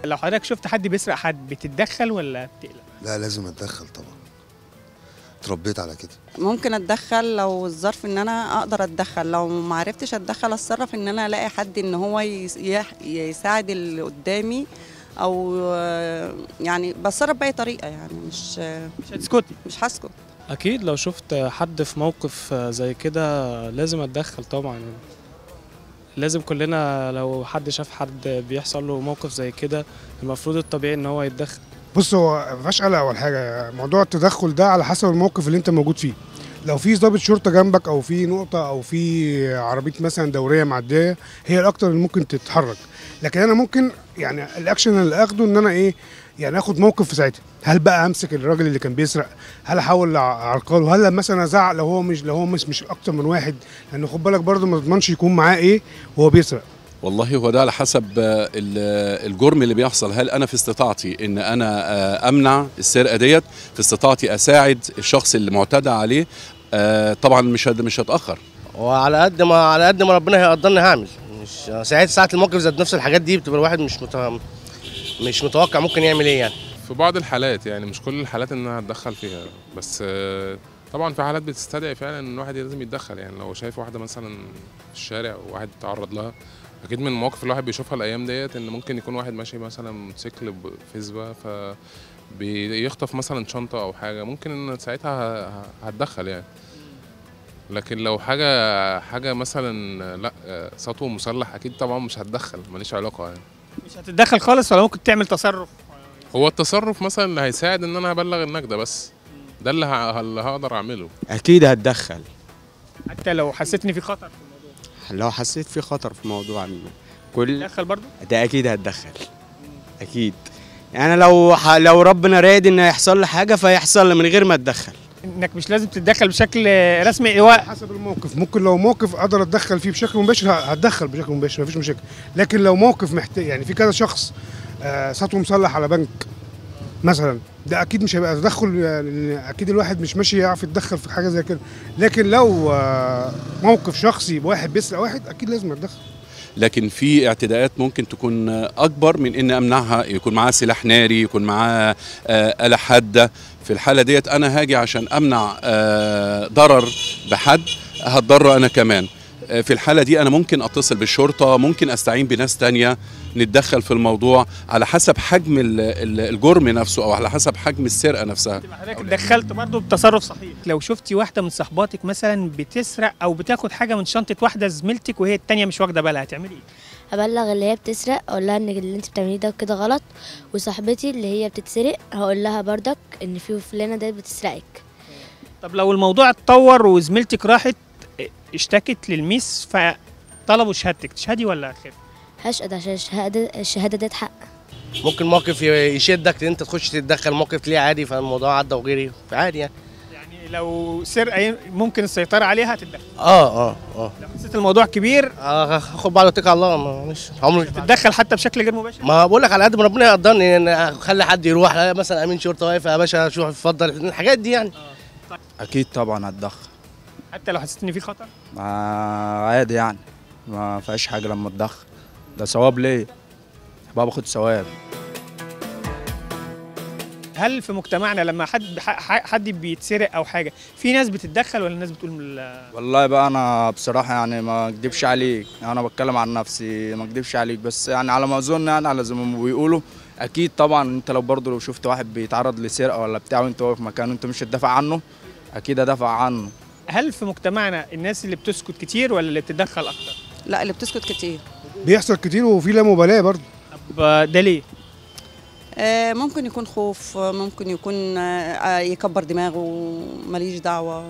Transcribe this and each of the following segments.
لو حضرتك شفت حد بيسرق حد بتتدخل ولا بتقلق لا لازم اتدخل طبعا اتربيت على كده ممكن اتدخل لو الظرف ان انا اقدر اتدخل لو ما عرفتش اتدخل اتصرف ان انا الاقي حد ان هو يس- يح- يساعد اللي قدامي او آه، يعني بتصرف باي طريقه يعني مش مش هتسكتي مش هسكت اكيد لو شفت حد في موقف زي كده لازم اتدخل طبعا يعني. لازم كلنا لو حد شاف حد بيحصل له موقف زي كده المفروض الطبيعي ان هو يتدخل بص هو ما فيهاش قلق اول حاجه موضوع التدخل ده على حسب الموقف اللي انت موجود فيه لو في ضابط شرطه جنبك او في نقطه او في عربيه مثلا دوريه معديه هي الاكتر اللي ممكن تتحرك لكن انا ممكن يعني الاكشن اللي اخده ان انا ايه يعني اخد موقف في ساعتها هل بقى امسك الراجل اللي كان بيسرق هل احاول اعرقله هل مثلا ازعق لو هو مش لو هو مش مش اكتر من واحد لان خد بالك برضه ما تضمنش يكون معاه ايه وهو بيسرق والله هو ده على حسب آه، ال- الجرم اللي بيحصل هل انا في استطاعتي ان انا آه، امنع السرقه ديت في استطاعتي اساعد الشخص اللي معتدى عليه آه، طبعا مش هد- مش هتاخر وعلى قد ما على قد ما ربنا هيقدرني هعمل مش ساعات ساعة الموقف ذات نفس الحاجات دي بتبقى الواحد مش مت... مش متوقع ممكن يعمل ايه يعني في بعض الحالات يعني مش كل الحالات ان انا اتدخل فيها بس آه، طبعا في حالات بتستدعي فعلا ان الواحد لازم يتدخل يعني لو شايف واحده مثلا في الشارع وواحد تعرض لها اكيد من المواقف اللي الواحد بيشوفها الايام ديت ان ممكن يكون واحد ماشي مثلا موتوسيكل ب- في سباق ف بيخطف مثلا شنطه او حاجه ممكن ان ساعتها ه- ه- هتدخل يعني لكن لو حاجه حاجه مثلا لا آه، سطو مسلح اكيد طبعا مش هتدخل ماليش علاقه يعني مش هتتدخل خالص ولا ممكن تعمل تصرف هو التصرف مثلا اللي هيساعد ان انا ابلغ النجده بس ده اللي, ه... اللي هقدر اعمله اكيد هتدخل حتى لو حسيت ان في خطر في الموضوع لو حسيت في خطر في موضوع كل تدخل برضه ده اكيد هتدخل اكيد يعني لو ح... لو ربنا رايد ان يحصل لي حاجه فيحصل لي من غير ما اتدخل انك مش لازم تتدخل بشكل رسمي هو حسب الموقف ممكن لو موقف اقدر اتدخل فيه بشكل مباشر ه- هتدخل بشكل مباشر مفيش مشاكل لكن لو موقف محتاج يعني في كذا شخص آه، سطو مسلح على بنك مثلا ده اكيد مش هيبقى تدخل يعني اكيد الواحد مش ماشي يعرف يتدخل في حاجه زي كده لكن لو آه، موقف شخصي واحد بيسرق واحد اكيد لازم يتدخل لكن في اعتداءات ممكن تكون اكبر من ان امنعها يكون معاه سلاح ناري يكون معاه آه، آلة حادة في الحالة ديت انا هاجي عشان امنع آه، ضرر بحد هتضر انا كمان آه، في الحالة دي انا ممكن اتصل بالشرطة ممكن استعين بناس تانية نتدخل في الموضوع على حسب حجم ال- ال- الجرم نفسه او على حسب حجم السرقة نفسها حضرتك اتدخلت برضه بتصرف صحيح لو شفتي واحده من صحباتك مثلا بتسرق او بتاخد حاجه من شنطه واحده زميلتك وهي التانيه مش واخده بالها هتعملي ايه هبلغ اللي هي بتسرق اقول لها ان اللي انت بتعمليه ده كده غلط وصاحبتي اللي هي بتتسرق هقول لها بردك ان في فلانه ديت بتسرقك طب لو الموضوع اتطور وزميلتك راحت اشتكت للميس فطلبوا شهادتك تشهدي ولا خير هشهد عشان الشهاده الشهاده ديت حق ممكن موقف ي- يشدك ان انت تخش تتدخل موقف ليه عادي فالموضوع عدى وغيري فعادي يعني يعني لو سرقه ي- ممكن السيطره عليها هتتدخل اه اه اه لو حسيت الموضوع كبير آه، هاخد بعض واتكل على الله معلش عمري تتدخل حتى بشكل غير مباشر ما بقول لك على قد ما ربنا يقدرني ان اخلي حد يروح لا، مثلا امين شرطه واقف يا باشا شوف اتفضل الحاجات دي يعني اكيد طبعا هتدخل حتى لو حسيت ان في خطر ما عادي يعني ما فيهاش حاجه لما اتدخل ده ثواب ليه بقى باخد ثواب هل في مجتمعنا لما حد ح- حد بيتسرق او حاجه في ناس بتتدخل ولا الناس بتقول لا؟ والله بقى انا بصراحه يعني ما اكدبش عليك انا بتكلم عن نفسي ما اكدبش عليك بس يعني على ما اظن يعني على زي ما بيقولوا اكيد طبعا انت لو برضه لو شفت واحد بيتعرض لسرقه ولا بتاع وانت واقف مكانه انت مش هتدافع عنه اكيد هدافع عنه هل في مجتمعنا الناس اللي بتسكت كتير ولا اللي بتتدخل اكتر لا اللي بتسكت كتير بيحصل كتير وفي لا مبالاه برضه طب ده ليه آه، ممكن يكون خوف آه، ممكن يكون آه، آه، يكبر دماغه ماليش دعوه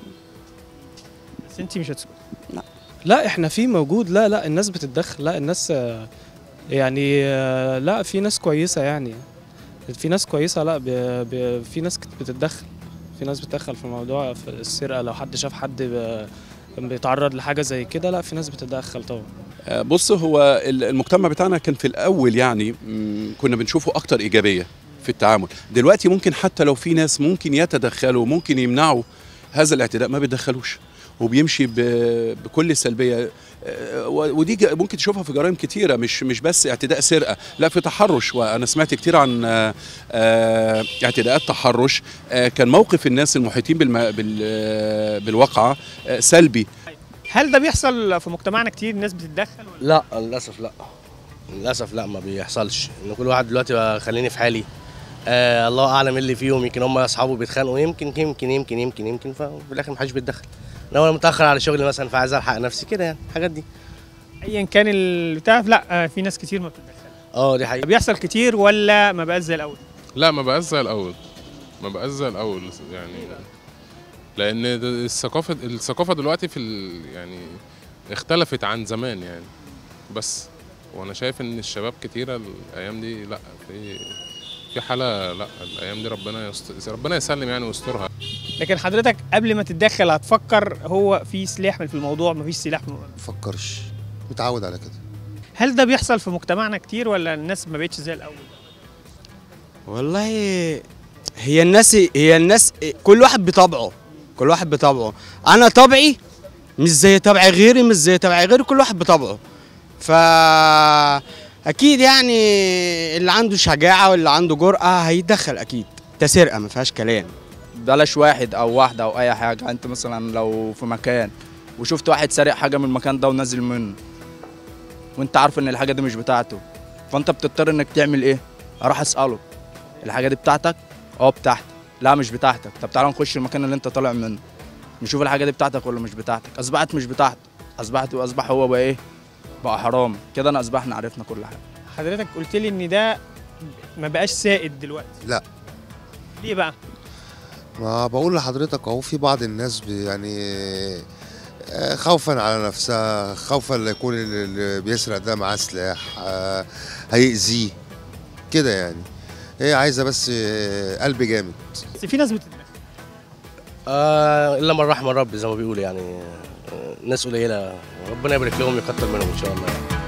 بس انت مش هتسكت لا لا احنا في موجود لا لا الناس بتتدخل لا الناس آه، يعني آه، لا في ناس كويسة يعني في ناس كويسة لا بي بي في ناس كت- بتتدخل في ناس بتتدخل في الموضوع في السرقة لو حد شاف حد ب- بيتعرض لحاجة زي كده لا في ناس بتتدخل طبعا آه، بص هو ال- المجتمع بتاعنا كان في الاول يعني مم، كنا بنشوفه اكتر ايجابيه في التعامل دلوقتي ممكن حتى لو في ناس ممكن يتدخلوا ممكن يمنعوا هذا الاعتداء ما بيتدخلوش وبيمشي ب- بكل سلبيه آه، و- ودي ج- ممكن تشوفها في جرائم كتيره مش مش بس اعتداء سرقه لا في تحرش وانا سمعت كتير عن آه، آه، اعتداءات تحرش آه، كان موقف الناس المحيطين بالم- بال- آه، بالواقعه آه، سلبي هل ده بيحصل في مجتمعنا كتير الناس بتتدخل ولا لا للاسف لا للاسف لا ما بيحصلش ان كل واحد دلوقتي بقى خليني في حالي آه الله اعلم إيه اللي فيهم يمكن هم اصحابه بيتخانقوا يمكن يمكن يمكن يمكن يمكن ففي الاخر محدش بيتدخل لو انا متاخر على شغلي مثلا فعايز الحق نفسي كده يعني الحاجات دي ايا كان البتاع لا آه، في ناس كتير ما بتتدخل اه دي حقيقه بيحصل كتير ولا ما بقاش زي الاول لا ما بقاش زي الاول ما بقاش زي الاول يعني لان د- الثقافه الثقافه دلوقتي في ال... يعني اختلفت عن زمان يعني بس وانا شايف ان الشباب كتيره الايام دي لا في في حاله لا الايام دي ربنا يست... ربنا يسلم يعني ويسترها لكن حضرتك قبل ما تتدخل هتفكر هو في سلاح في الموضوع مفيش سلاح في- مفكرش متعود على كده هل ده بيحصل في مجتمعنا كتير ولا الناس ما بقتش زي الاول والله هي الناس هي الناس كل واحد بطبعه كل واحد بطبعه انا طبعي مش زي طبع غيري مش زي طبع غيري كل واحد بطبعه ف اكيد يعني اللي عنده شجاعه واللي عنده جرأه هيتدخل اكيد ده سرقه ما فيهاش كلام بلاش واحد او واحده او اي حاجه انت مثلا لو في مكان وشفت واحد سارق حاجه من المكان ده ونازل منه وانت عارف ان الحاجه دي مش بتاعته فانت بتضطر انك تعمل ايه اروح اساله الحاجه دي بتاعتك اه بتاعتي لا مش بتاعتك طب تعالى نخش المكان اللي انت طالع منه نشوف الحاجه دي بتاعتك ولا مش بتاعتك اصبحت مش بتاعته اصبحت واصبح هو بقى ايه بقى حرام كده انا اصبحنا عرفنا كل حاجه حضرتك قلت لي ان ده ما بقاش سائد دلوقتي لا ليه بقى ما بقول لحضرتك اهو في بعض الناس بي- يعني آه، خوفا على نفسها خوفا لا يكون اللي اللي بيسرق ده معاه سلاح آه، هيأذيه كده يعني هي عايزه بس آه، قلب جامد بس في ناس بتتدخل آه الا من رحم ربي زي ما بيقولوا يعني آه ناس قليله ربنا يبارك لهم ويكتر منهم ان شاء الله يعني.